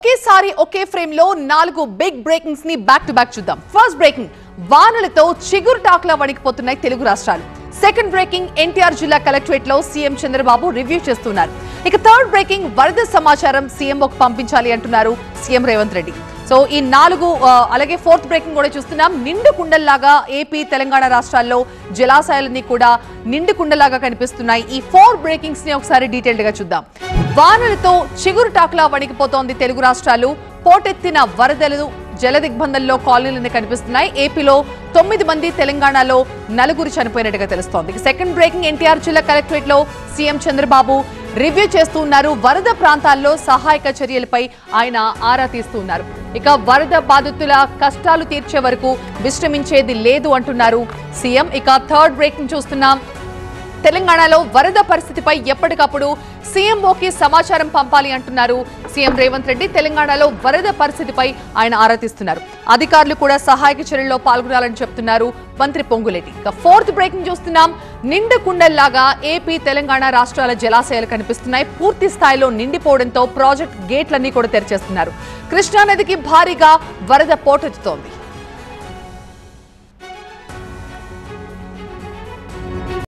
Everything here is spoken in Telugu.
ఒకేసారి ఒకే ఫ్రేమ్ లో నాలుగు బిగ్ బ్రేకింగ్స్ ని బ్యాక్ టు బ్యాక్ చూద్దాం ఫస్ట్ బ్రేకింగ్ వానలతో చిగురు టాక్లా వణికిపోతున్నాయి తెలుగు రాష్ట్రాలు సెకండ్ బ్రేకింగ్ ఎన్టీఆర్ జిల్లా కలెక్టరేట్ లో సీఎం చంద్రబాబు రివ్యూ చేస్తున్నారు ఇక థర్డ్ బ్రేకింగ్ వరద సమాచారం సీఎంఓకి పంపించాలి అంటున్నారు సీఎం రేవంత్ రెడ్డి సో ఈ నాలుగు ఆ, అలాగే ఫోర్త్ బ్రేకింగ్ కూడా చూస్తున్నాం నిండు కుండల్లాగా ఏపీ తెలంగాణ రాష్ట్రాల్లో జలాశయాలన్నీ కూడా నిండు కుండలాగా కనిపిస్తున్నాయి ఈ ఫోర్ బ్రేకింగ్స్ ని ఒకసారి డీటెయిల్డ్ గా చూద్దాం వానలతో చిగురు టాక్లా వణికిపోతోంది తెలుగు రాష్ట్రాలు పోటెత్తిన వరదలు జల దిగ్బంధంలో కాలనీలన్నీ కనిపిస్తున్నాయి ఏపీలో తొమ్మిది మంది తెలంగాణలో నలుగురు చనిపోయినట్టుగా తెలుస్తోంది సెకండ్ బ్రేకింగ్ ఎన్టీఆర్ జిల్లా కలెక్టరేట్ లో సీఎం చంద్రబాబు రివ్యూ చేస్తూ ఉన్నారు వరద ప్రాంతాల్లో సహాయక చర్యలపై ఆయన ఆరా తీస్తూ ఉన్నారు ఇక వరద బాధితుల కష్టాలు తీర్చే వరకు విశ్రమించేది లేదు అంటున్నారు సీఎం ఇక థర్డ్ బ్రేకింగ్ చూస్తున్నాం తెలంగాణలో వరద పరిస్థితిపై ఎప్పటికప్పుడు సీఎంఓకి సమాచారం పంపాలి అంటున్నారు సీఎం రేవంత్ రెడ్డి తెలంగాణలో వరద పరిస్థితిపై ఆయన ఆరా తీస్తున్నారు అధికారులు కూడా సహాయక చర్యల్లో పాల్గొనాలని చెప్తున్నారు మంత్రి పొంగులేటి ఇక ఫోర్త్ బ్రేకింగ్ చూస్తున్నాం నిండు కుండల్లాగా ఏపీ తెలంగాణ రాష్ట్రాల జలాశయాలు కనిపిస్తున్నాయి పూర్తి స్థాయిలో నిండిపోవడంతో ప్రాజెక్ట్ గేట్లన్నీ కూడా తెరిచేస్తున్నారు కృష్ణానదికి భారీగా వరద పోటెత్తుతోంది